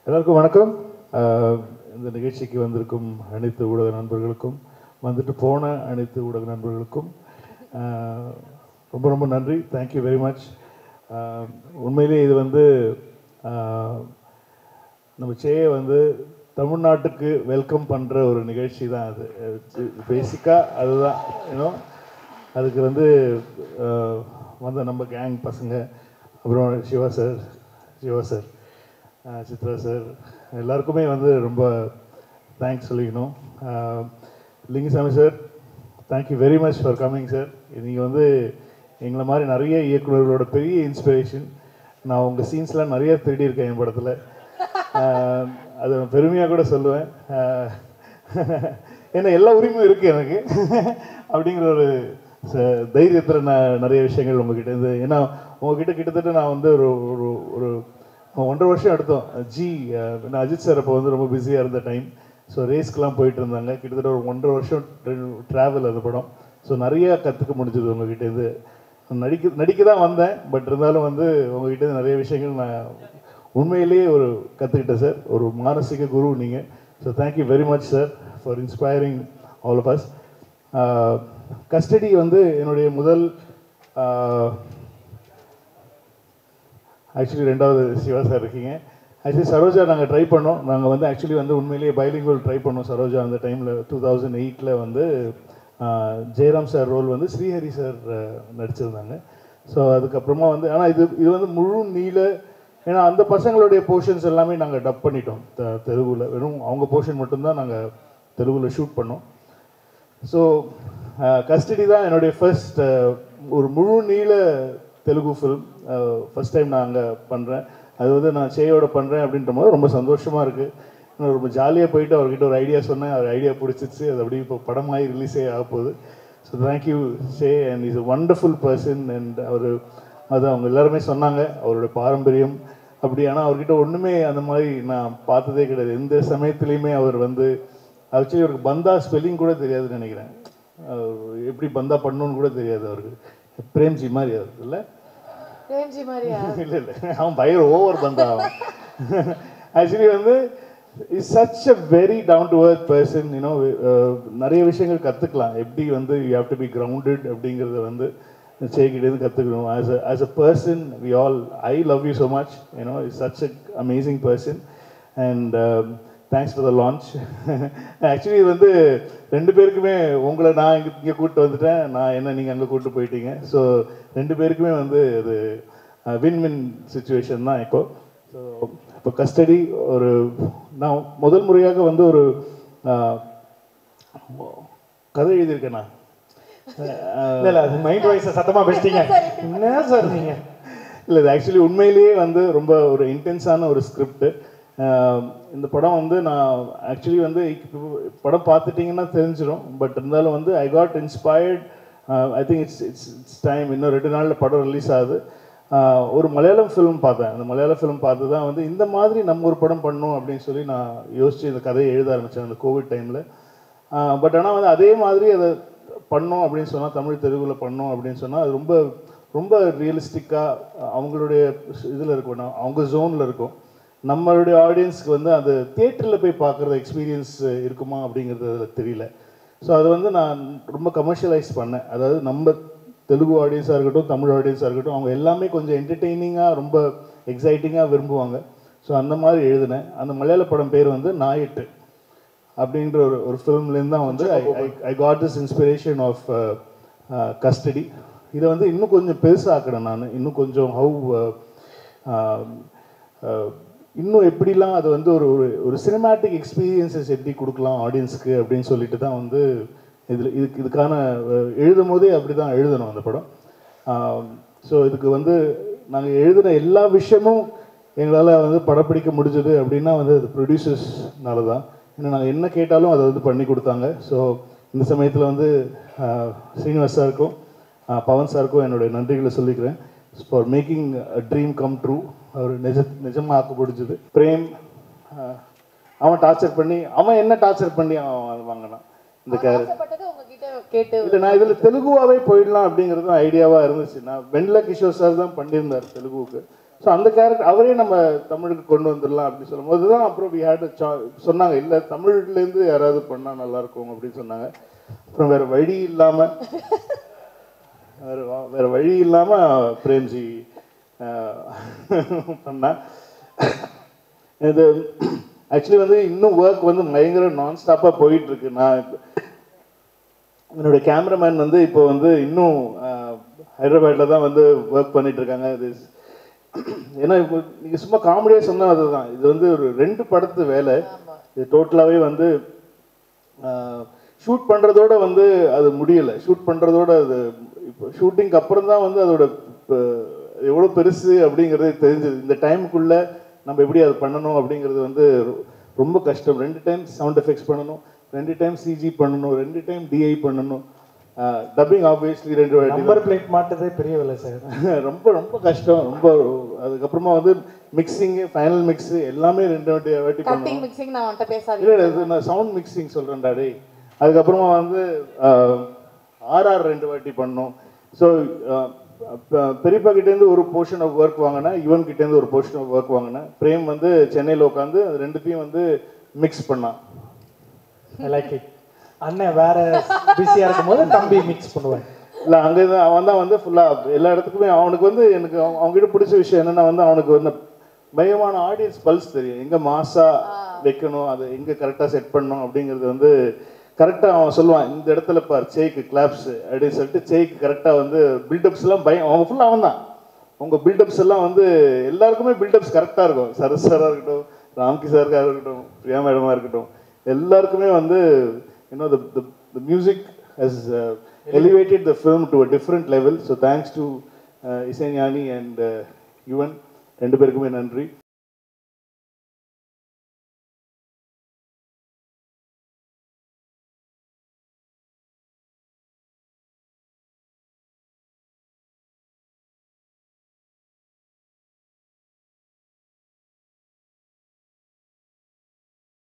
எல்லாருக்கும் வணக்கம் ஆஹ் இந்த நிகழ்ச்சிக்கு வந்திருக்கும் அனைத்து ஊடக நண்பர்களுக்கும் வந்துட்டு போன அனைத்து ஊடக நண்பர்களுக்கும் ஆஹ் ரொம்ப ரொம்ப நன்றி தேங்க்யூ வெரி மச் உண்மையிலேயே இது வந்து ஆஹ் நம்ம சேயை வந்து தமிழ்நாட்டுக்கு வெல்கம் பண்ணுற ஒரு நிகழ்ச்சி தான் அது பேசிக்காக அதுதான் ஏன்னோ அதுக்கு வந்து ஆஹ் வந்த நம்ம கேங் பசங்க அப்புறம் Siva sir Siva sir ah Chitra sir எல்லாருக்குமே வந்து ரொம்ப தேங்க்ஸ் சொல்லிக்கணும் ah Lingusamy sir thank you very much for coming sir நீங்கள் வந்து எங்களை மாதிரி நிறைய இயக்குநர்களோட பெரிய இன்ஸ்பிரேஷன் நான் உங்கள் சீன்ஸ்லாம் நிறைய திருடி இருக்கேன் என் படத்தில் ஆஹ் அது நான் பெருமையாக கூட சொல்லுவேன் ஆஹ் ஏன்னா எல்லா உரிமையும் இருக்குது எனக்கு அப்படிங்கிற ஒரு ச- தைரியத்தில் நான் நிறைய விஷயங்கள் உங்ககிட்ட இருந்து ஏன்னா உங்ககிட்ட கிட்டத்தட்ட நான் வந்து ஒரு ஒரு ஒரு ஒன்றரை வருஷம் எடுத்தோம் ஜி அஹ், நான் அஜித் சார் அப்போ வந்து ரொம்ப பிஸியாக இருந்த டைம் ஸோ ரேஸ்க்கெலாம் போயிட்டு இருந்தாங்க கிட்டத்தட்ட ஒரு ஒன்றரை வருஷம் ட்ராவல் அந்த படம் ஸோ நிறைய கற்றுக்க முடிஞ்சது உங்ககிட்டேருந்து நடிக்க நடிக்க தான் வந்தேன் பட் இருந்தாலும் வந்து உங்ககிட்ட இருந்து நிறைய விஷயங்கள் நான் உண்மையிலேயே ஒரு கற்றுக்கிட்டேன் சார் ஒரு மானசீக குரு நீங்கள் so thank you very much sir for inspiring all of us Custody வந்து என்னுடைய முதல் ஆக்சுவலி ரெண்டாவது சிவா சார் இருக்கீங்க ஆக்சுவலி சரோஜா நாங்கள் ட்ரை பண்ணோம் நாங்கள் வந்து ஆக்சுவலி வந்து உண்மையிலேயே பைலிங்குவல் ட்ரை பண்ணோம் சரோஜா அந்த டைமில் டூ தௌசண்ட் எயிட்டில் வந்து ஆஹ், ஜெயராம் சார் ரோல் வந்து ஸ்ரீஹரி சார் நடிச்சிருந்தாங்க ஸோ அதுக்கப்புறமா வந்து ஆனால் இது இது வந்து முழு நீள ஏன்னா அந்த பசங்களுடைய போர்ஷன்ஸ் எல்லாமே நாங்கள் டப் பண்ணிட்டோம் த தெலுங்குல வெறும் அவங்க போர்ஷன் மட்டும்தான் நாங்கள் தெலுங்குல ஷூட் பண்ணோம் ஸோ கஸ்டடி தான் என்னுடைய ஃபர்ஸ்ட் ஒரு முழு நீள தெலுங்கு ஃபிலிம் ஃபர்ஸ்ட் டைம் நான் அங்கே பண்ணுறேன் அது வந்து நான் சேயோட பண்ணுறேன் அப்படின்ற போது ரொம்ப சந்தோஷமாக இருக்குது இன்னும் ரொம்ப ஜாலியாக போயிட்டு அவர்கிட்ட ஒரு ஐடியா சொன்னேன் அவர் ஐடியா பிடிச்சிச்சு அது அப்படியே இப்போ படமாகி ரிலீஸே ஆக போகுது so thank you Chay and is a wonderful person and அவர் அது அவங்க எல்லாருமே சொன்னாங்க அவரோட பாரம்பரியம் அப்படி ஆனால் அவர்கிட்ட ஒன்றுமே அந்த மாதிரி நான் பார்த்ததே கிடையாது எந்த சமயத்துலேயுமே அவர் வந்து ஆக்சுவலி அவருக்கு பந்தா ஸ்பெல்லிங் கூட தெரியாதுன்னு நினைக்கிறேன் அவர் எப்படி பந்தா பண்ணணும்னு கூட தெரியாது அவருக்கு பிரேம்ஜி மாதிரி அவர் இல்லை பிரேம்ஜி மாதிரியா இல்லை இல்லை அவன் பயங்கர ஓவர் பந்தா அவன் ஆக்சுவலி வந்து is such a very down to earth person you know நிறைய விஷயங்கள் கற்றுக்கலாம் எப்படி வந்து you have to be grounded அப்படிங்கிறத வந்து செய்கிட்டேருந்து கற்றுக்கணும் as a as a person we all I love you so much you know is such a amazing person and thanks for the launch actually வந்து ரெண்டு பேருக்குமே உங்களை நான் இங்கே இங்கே கூப்பிட்டு வந்துட்டேன் நான் என்ன நீங்கள் அங்கே கூப்பிட்டு போயிட்டீங்க ஸோ ரெண்டு பேருக்குமே வந்து அது வின் வின் சுச்சுவேஷன் தான் இப்போ ஸோ இப்போ கஸ்டடி ஒரு நான் முதல் முறையாக வந்து ஒரு ஆஹ், கதை எழுதியிருக்கேன் நான் இல்ல இல்ல அது மைண்ட் வாய்ஸ் சத்தமா பேசிட்டீங்க என்ன சார் நீங்க இல்லை இது ஆக்சுவலி உண்மையிலேயே வந்து ரொம்ப ஒரு இன்டென்ஸான ஒரு ஸ்கிரிப்ட் இந்த படம் வந்து நான் ஆக்சுவலி வந்து இப்போ படம் பார்த்துட்டிங்கன்னா தெரிஞ்சிடும் பட் இருந்தாலும் வந்து I got inspired I think it's it's it's time இன்னும் ரெண்டு நாளில் படம் ரிலீஸ் ஆகுது ஆஹ் ஒரு மலையாளம் ஃபிலிம் பார்த்தேன் அந்த மலையாள ஃபிலிம் பார்த்து தான் வந்து இந்த மாதிரி நம்ம ஒரு படம் பண்ணணும் அப்படின்னு சொல்லி நான் யோசிச்சு இந்த கதையை எழுத ஆரம்பித்தேன் அந்த கோவிட் டைமில் பட் ஆனால் வந்து அதே மாதிரி அதை பண்ணோம் அப்படின்னு சொன்னால் தமிழ் தெலுங்குல பண்ணோம் அப்படின்னு சொன்னால் அது ரொம்ப ரொம்ப ரியலிஸ்டிக்காக அவங்களுடைய இதில் இருக்கும் நான் அவங்க ஜோனில் இருக்கும் நம்மளுடைய ஆடியன்ஸ்க்கு வந்து அந்த தியேட்டரில் போய் பார்க்குற எக்ஸ்பீரியன்ஸ் இருக்குமா அப்படிங்கிறது அதில் தெரியல ஸோ அது வந்து நான் ரொம்ப கமர்ஷியலைஸ் பண்ணேன் அதாவது நம்ம தெலுங்கு ஆடியன்ஸாக இருக்கட்டும் தமிழ் ஆடியன்ஸாக இருக்கட்டும் அவங்க எல்லாமே கொஞ்சம் என்டர்டெய்னிங்காக ரொம்ப எக்ஸைட்டிங்காக விரும்புவாங்க ஸோ அந்த மாதிரி எழுதினேன் அந்த மலையாள படம் பேர் வந்து நாயிட்டு அப்படின்ற ஒரு ஒரு ஃபிலிம்லேருந்து தான் வந்து I got this inspiration of Custody இதை வந்து இன்னும் கொஞ்சம் பெருசாக்கினேன் நான் இன்னும் கொஞ்சம் ஹவு இன்னும் எப்படிலாம் அது வந்து ஒரு ஒரு ஒரு சினிமேட்டிக் எக்ஸ்பீரியன்சஸ் எப்படி கொடுக்கலாம் ஆடியன்ஸ்க்கு அப்படின்னு சொல்லிட்டு தான் வந்து இதில் இதுக்கு இதுக்கான அஹ், எழுதும் போதே அப்படி தான் எழுதணும் அந்த படம் ஸோ இதுக்கு வந்து நாங்கள் எழுதின எல்லா விஷயமும் எங்களால் வந்து படப்பிடிக்க முடிஞ்சது அப்படின்னா வந்து அது ப்ரொடியூசர்ஸ்னால தான் ஏன்னா நாங்கள் என்ன கேட்டாலும் அதை வந்து பண்ணி கொடுத்தாங்க ஸோ இந்த சமயத்தில் வந்து ஆஹ், ஸ்ரீனிவாஸ் சாருக்கும் ஆஹ், பவன் சாருக்கும் என்னுடைய நன்றிகளை சொல்லிக்கிறேன் for making a dream come true அவர் நிஜ நிஜமாக ஆக்க முடிஞ்சது பிரேம் ஆஹ், அவன் டார்ச்சர் பண்ணி அவன் என்ன டார்ச்சர் பண்ணி அவன் வாங்கினான் இந்த கேரக்டர் ஆசைப்பட்டதை உங்ககிட்ட கேட்டு இல்லை நான் இதில் தெலுங்குவாவே போயிடலாம் அப்படிங்கிறதும் ஐடியாவாக இருந்துச்சு நான் வெண்ல கிஷோர் சார் தான் பண்ணியிருந்தார் தெலுங்குவுக்கு ஸோ அந்த கேரக்டர் அவரே நம்ம தமிழுக்கு கொண்டு வந்துடலாம் அப்படின்னு சொல்லும்போது தான் அப்புறம் வி ஹேட் சொன்னாங்க இல்லை தமிழ்லேருந்து யாராவது பண்ணால் நல்லா இருக்கும் அப்படின்னு சொன்னாங்க அப்புறம் வேற வழி இல்லாமல் வேற வா- வேற வழி இல்லாமல் பிரேம்ஜி அஹ், பண்ணா இது ஆக்சுவலி வந்து இன்னும் ஒர்க் வந்து பயங்கர நான் ஸ்டாப்பாக போயிட்டு இருக்கு நான் இப்ப- என்னோட கேமராமேன் வந்து இப்போ வந்து இன்னும் ஹைதராபாத்தில் தான் வந்து ஒர்க் பண்ணிட்டு இருக்காங்க இது ஏன்னா இப்போ நீங்கள் சும்மா காமெடியாக சொன்னால் அதுதான் இது வந்து ஒரு ரெண்டு படத்து வேலை ஆமா இது டோட்டலாகவே வந்து ஷூட் பண்ணுறதோட வந்து அது முடியலை ஷூட் பண்ணுறதோட அது இப்போ ஷூட்டிங்க்கு அப்புறம் தான் வந்து அதோட எவ்வளோ பெருசு அப்படிங்கிறது தெரிஞ்சது இந்த டைமுக்குள்ளே நம்ம எப்படி அது பண்ணணும் அப்படிங்கிறது வந்து ரொ- ரொம்ப கஷ்டம் ரெண்டு டைம் சவுண்ட் எஃபெக்ட்ஸ் பண்ணணும் ரெண்டு டைம் சிஜி பண்ணணும் ரெண்டு டைம் டிஐ பண்ணணும் டப்பிங் ஆப்வியஸ்லி ரெண்டு வாட்டி தான். நம்பர் பிளேட் மாட்டதே பெரிய வேலை சார் ரொம்ப ரொம்ப கஷ்டம் ரொம்ப அதுக்கப்புறமா வந்து மிக்சிங்கு ஃபைனல் மிக்ஸு எல்லாமே ரெண்டு வாட்டி வாட்டி கட்டிங் பண்ணணும் மிக்சிங் நான் அவன்கிட்ட இல்லை பேசாதீங்க இல்லை இது நான் சவுண்ட் மிக்சிங் சொல்கிறேன்டா டேய் அதுக்கப்புறமா வந்து ஆர்ஆர் ரெண்டு வாட்டி பண்ணோம் ஸோ பெரியப்பா கிட்டேருந்து ஒரு போர்ஷன் ஆஃப் ஒர்க் வாங்கினேன் யுவன் கிட்டேருந்து ஒரு போர்ஷன் ஆஃப் ஒர்க் வாங்கினேன் பிரேம் வந்து சென்னையில் உட்காந்து அது ரெண்டுத்தையும் வந்து மிக்ஸ் பண்ணான் ஐ லைக் இட் அண்ணன் வேற பிஸியா இருக்கும்போது தம்பி மிக்ஸ் பண்ணுவேன் இல்லை அங்கே தான் அவன் தான் வந்து ஃபுல்லாக எல்லா இடத்துக்குமே அவனுக்கு வந்து எனக்கு அவன் அவங்ககிட்ட பிடிச்ச விஷயம் என்னென்னா வந்து அவனுக்கு வந்து பயமான ஆடியன்ஸ் பல்ஸ் தெரியும் எங்கே மாசா வைக்கணும் அது எங்கே கரெக்டாக செட் பண்ணணும் அப்படிங்கிறது வந்து கரெக்டாக அவன் சொல்லுவான் இந்த இடத்துல பார் சேக்கு கிளாப்ஸ் அப்படின்னு சொல்லிட்டு சேக்கு கரெக்டாக வந்து பில்டப்ஸ் எல்லாம் பயம் அவன் ஃபுல்லாக அவன் தான் உங்கள் பில்டப்ஸ் எல்லாம் வந்து எல்லாருக்குமே பில்டப்ஸ் கரெக்டாக இருக்கும் சரத் சாராக இருக்கட்டும் ராம்கி சாருக்காக இருக்கட்டும் பிரியா மேடமாக இருக்கட்டும் எல்லாருக்குமே வந்து you know the the, the music has uh, elevated the film to a different level so thanks to uh, இசைஞானி and uh, யுவன் ரெண்டு பேருக்குமே நன்றி